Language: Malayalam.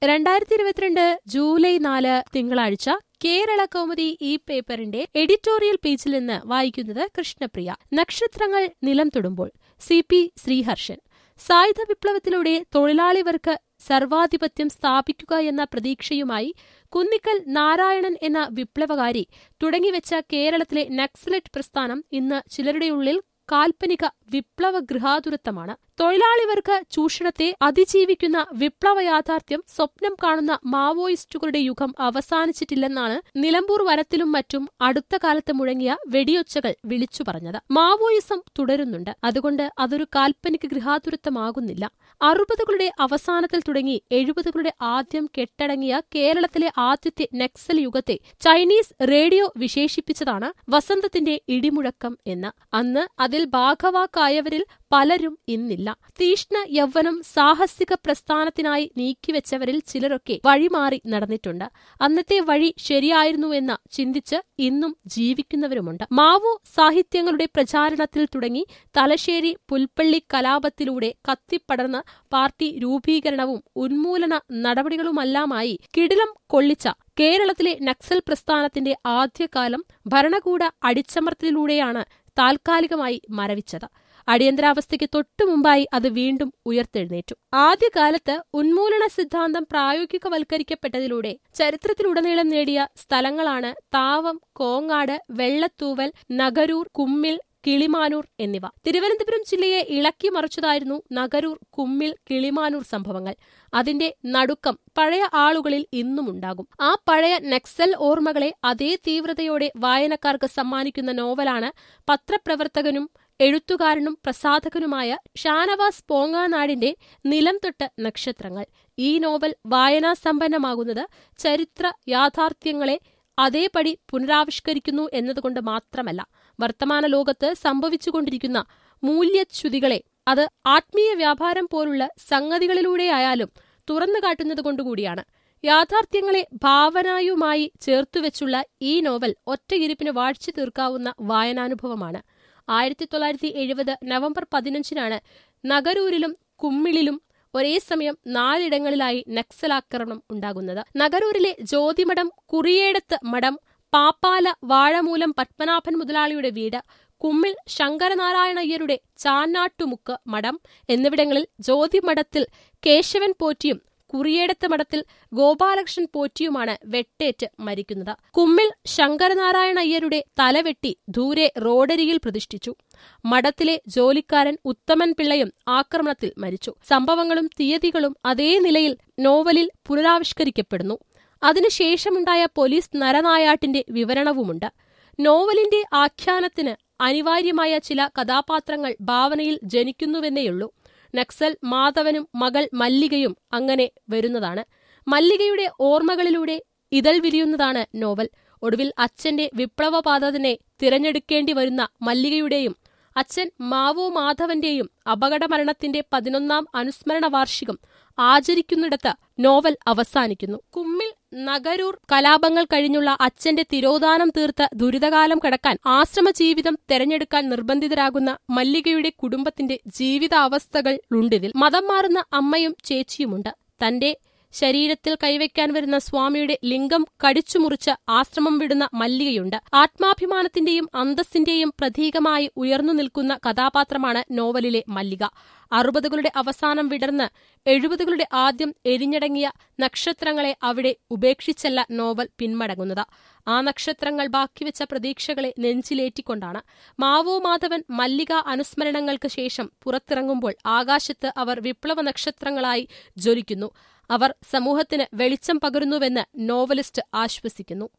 രണ്ടായിരത്തി ഇരുപത്തിരണ്ട് ജൂലൈ നാല് തിങ്കളാഴ്ച കേരള കൗമുദി ഈ പേപ്പറിന്റെ എഡിറ്റോറിയൽ പേജിൽ നിന്ന് വായിക്കുന്നത് കൃഷ്ണപ്രിയ നക്ഷത്രങ്ങൾ നിലം തൊടുമ്പോൾ സി പി ശ്രീഹർഷൻ സായുധ വിപ്ലവത്തിലൂടെ തൊഴിലാളിവർക്ക് സർവാധിപത്യം സ്ഥാപിക്കുക എന്ന പ്രതീക്ഷയുമായി കുന്നിക്കൽ നാരായണൻ എന്ന വിപ്ലവകാരി തുടങ്ങിവെച്ച കേരളത്തിലെ നക്സലറ്റ് പ്രസ്ഥാനം ഇന്ന് ചിലരുടെ ഉള്ളിൽ കാൽപ്പനിക വിപ്ലവ ഗൃഹാതുരത്വമാണ് തൊഴിലാളിവർക്ക് ചൂഷണത്തെ അതിജീവിക്കുന്ന വിപ്ലവ യാഥാർത്ഥ്യം സ്വപ്നം കാണുന്ന മാവോയിസ്റ്റുകളുടെ യുഗം അവസാനിച്ചിട്ടില്ലെന്നാണ് നിലമ്പൂർ വനത്തിലും മറ്റും അടുത്ത കാലത്ത് മുഴങ്ങിയ വെടിയൊച്ചകൾ വിളിച്ചു പറഞ്ഞത് മാവോയിസം തുടരുന്നുണ്ട് അതുകൊണ്ട് അതൊരു കാൽപ്പനിക ഗൃഹാതുരത്വമാകുന്നില്ല അറുപതുകളുടെ അവസാനത്തിൽ തുടങ്ങി എഴുപതുകളുടെ ആദ്യം കെട്ടടങ്ങിയ കേരളത്തിലെ ആദ്യത്തെ നക്സൽ യുഗത്തെ ചൈനീസ് റേഡിയോ വിശേഷിപ്പിച്ചതാണ് വസന്തത്തിന്റെ ഇടിമുഴക്കം എന്ന് അന്ന് അതിൽ ഭാഗവാക്കായവരിൽ പലരും ഇന്നില്ല തീഷ്ണ യൗവനം സാഹസിക പ്രസ്ഥാനത്തിനായി നീക്കിവെച്ചവരിൽ ചിലരൊക്കെ വഴിമാറി നടന്നിട്ടുണ്ട് അന്നത്തെ വഴി ശരിയായിരുന്നുവെന്ന് ചിന്തിച്ച് ഇന്നും ജീവിക്കുന്നവരുമുണ്ട് മാവോ സാഹിത്യങ്ങളുടെ പ്രചാരണത്തിൽ തുടങ്ങി തലശ്ശേരി പുൽപ്പള്ളി കലാപത്തിലൂടെ കത്തിപ്പടർന്ന പാർട്ടി രൂപീകരണവും ഉന്മൂലന നടപടികളുമെല്ലാമായി കിടിലം കൊള്ളിച്ച കേരളത്തിലെ നക്സൽ പ്രസ്ഥാനത്തിന്റെ ആദ്യകാലം ഭരണകൂട അടിച്ചമർത്തലിലൂടെയാണ് താൽക്കാലികമായി മരവിച്ചത് അടിയന്തരാവസ്ഥയ്ക്ക് തൊട്ടുമുമ്പായി അത് വീണ്ടും ഉയർത്തെഴുന്നേറ്റു ആദ്യകാലത്ത് ഉന്മൂലന സിദ്ധാന്തം പ്രായോഗികവൽക്കരിക്കപ്പെട്ടതിലൂടെ ചരിത്രത്തിലുടനീളം നേടിയ സ്ഥലങ്ങളാണ് താവം കോങ്ങാട് വെള്ളത്തൂവൽ നഗരൂർ കുമ്മിൽ കിളിമാനൂർ എന്നിവ തിരുവനന്തപുരം ജില്ലയെ ഇളക്കി മറിച്ചതായിരുന്നു നഗരൂർ കുമ്മിൽ കിളിമാനൂർ സംഭവങ്ങൾ അതിന്റെ നടുക്കം പഴയ ആളുകളിൽ ഇന്നുമുണ്ടാകും ആ പഴയ നക്സൽ ഓർമ്മകളെ അതേ തീവ്രതയോടെ വായനക്കാർക്ക് സമ്മാനിക്കുന്ന നോവലാണ് പത്രപ്രവർത്തകനും എഴുത്തുകാരനും പ്രസാധകനുമായ ഷാനവാസ് പോങ്ങാനാടിന്റെ നിലം തൊട്ട് നക്ഷത്രങ്ങൾ ഈ നോവൽ വായനാസമ്പന്നമാകുന്നത് ചരിത്ര യാഥാർത്ഥ്യങ്ങളെ അതേപടി പുനരാവിഷ്കരിക്കുന്നു എന്നതുകൊണ്ട് മാത്രമല്ല വർത്തമാന ലോകത്ത് സംഭവിച്ചുകൊണ്ടിരിക്കുന്ന മൂല്യച്യുതികളെ അത് ആത്മീയ വ്യാപാരം പോലുള്ള സംഗതികളിലൂടെയായാലും തുറന്നു കാട്ടുന്നതുകൊണ്ടുകൂടിയാണ് യാഥാർത്ഥ്യങ്ങളെ ഭാവനായുമായി ചേർത്തുവെച്ചുള്ള ഈ നോവൽ ഒറ്റയിരിപ്പിന് വാഴ്ച തീർക്കാവുന്ന വായനാനുഭവമാണ് ആയിരത്തി തൊള്ളായിരത്തി എഴുപത് നവംബർ പതിനഞ്ചിനാണ് നഗരൂരിലും കുമ്മിളിലും ഒരേ സമയം നാലിടങ്ങളിലായി നക്സലാക്രമണം ഉണ്ടാകുന്നത് നഗരൂരിലെ ജ്യോതിമഠം കുറിയേടത്ത് മഠം പാപ്പാല വാഴമൂലം പത്മനാഭൻ മുതലാളിയുടെ വീട് കുമ്മിൽ ശങ്കരനാരായണയ്യരുടെ ചാന്നാട്ടുമുക്ക് മഠം എന്നിവിടങ്ങളിൽ ജ്യോതിമഠത്തിൽ കേശവൻ പോറ്റിയും കുറിയേടത്ത് മഠത്തിൽ ഗോപാലകൃഷ്ണൻ പോറ്റിയുമാണ് വെട്ടേറ്റ് മരിക്കുന്നത് കുമ്മിൽ ശങ്കരനാരായണ അയ്യരുടെ തലവെട്ടി ദൂരെ റോഡരികിൽ പ്രതിഷ്ഠിച്ചു മഠത്തിലെ ജോലിക്കാരൻ ഉത്തമൻ പിള്ളയും ആക്രമണത്തിൽ മരിച്ചു സംഭവങ്ങളും തീയതികളും അതേ നിലയിൽ നോവലിൽ പുനരാവിഷ്കരിക്കപ്പെടുന്നു അതിനുശേഷമുണ്ടായ പോലീസ് നരനായാട്ടിന്റെ വിവരണവുമുണ്ട് നോവലിന്റെ ആഖ്യാനത്തിന് അനിവാര്യമായ ചില കഥാപാത്രങ്ങൾ ഭാവനയിൽ ജനിക്കുന്നുവെന്നേയുള്ളൂ നക്സൽ മാധവനും മകൾ മല്ലികയും അങ്ങനെ വരുന്നതാണ് മല്ലികയുടെ ഓർമ്മകളിലൂടെ ഇതൾ വിരിയുന്നതാണ് നോവൽ ഒടുവിൽ അച്ഛന്റെ വിപ്ലവപാത തന്നെ തിരഞ്ഞെടുക്കേണ്ടി വരുന്ന മല്ലികയുടെയും അച്ഛൻ മാവോ മാധവന്റെയും അപകടമരണത്തിന്റെ പതിനൊന്നാം അനുസ്മരണ വാർഷികം ആചരിക്കുന്നിടത്ത് നോവൽ അവസാനിക്കുന്നു കുമ്മിൽ നഗരൂർ കലാപങ്ങൾ കഴിഞ്ഞുള്ള അച്ഛന്റെ തിരോധാനം തീർത്ത ദുരിതകാലം കടക്കാൻ ആശ്രമ ജീവിതം തെരഞ്ഞെടുക്കാൻ നിർബന്ധിതരാകുന്ന മല്ലികയുടെ കുടുംബത്തിന്റെ ജീവിതാവസ്ഥകൾ ഉണ്ടിതിൽ മതം മാറുന്ന അമ്മയും ചേച്ചിയുമുണ്ട് തന്റെ ശരീരത്തിൽ കൈവയ്ക്കാൻ വരുന്ന സ്വാമിയുടെ ലിംഗം കടിച്ചുമുറിച്ച് ആശ്രമം വിടുന്ന മല്ലികയുണ്ട് ആത്മാഭിമാനത്തിന്റെയും അന്തസ്സിന്റെയും പ്രതീകമായി ഉയർന്നു നിൽക്കുന്ന കഥാപാത്രമാണ് നോവലിലെ മല്ലിക അറുപതുകളുടെ അവസാനം വിടർന്ന് എഴുപതുകളുടെ ആദ്യം എരിഞ്ഞടങ്ങിയ നക്ഷത്രങ്ങളെ അവിടെ ഉപേക്ഷിച്ചല്ല നോവൽ പിന്മടങ്ങുന്നത് ആ നക്ഷത്രങ്ങൾ ബാക്കിവെച്ച പ്രതീക്ഷകളെ നെഞ്ചിലേറ്റിക്കൊണ്ടാണ് മാവോ മാധവൻ മല്ലിക അനുസ്മരണങ്ങൾക്ക് ശേഷം പുറത്തിറങ്ങുമ്പോൾ ആകാശത്ത് അവർ വിപ്ലവ നക്ഷത്രങ്ങളായി ജ്വലിക്കുന്നു അവർ സമൂഹത്തിന് വെളിച്ചം പകരുന്നുവെന്ന് നോവലിസ്റ്റ് ആശ്വസിക്കുന്നു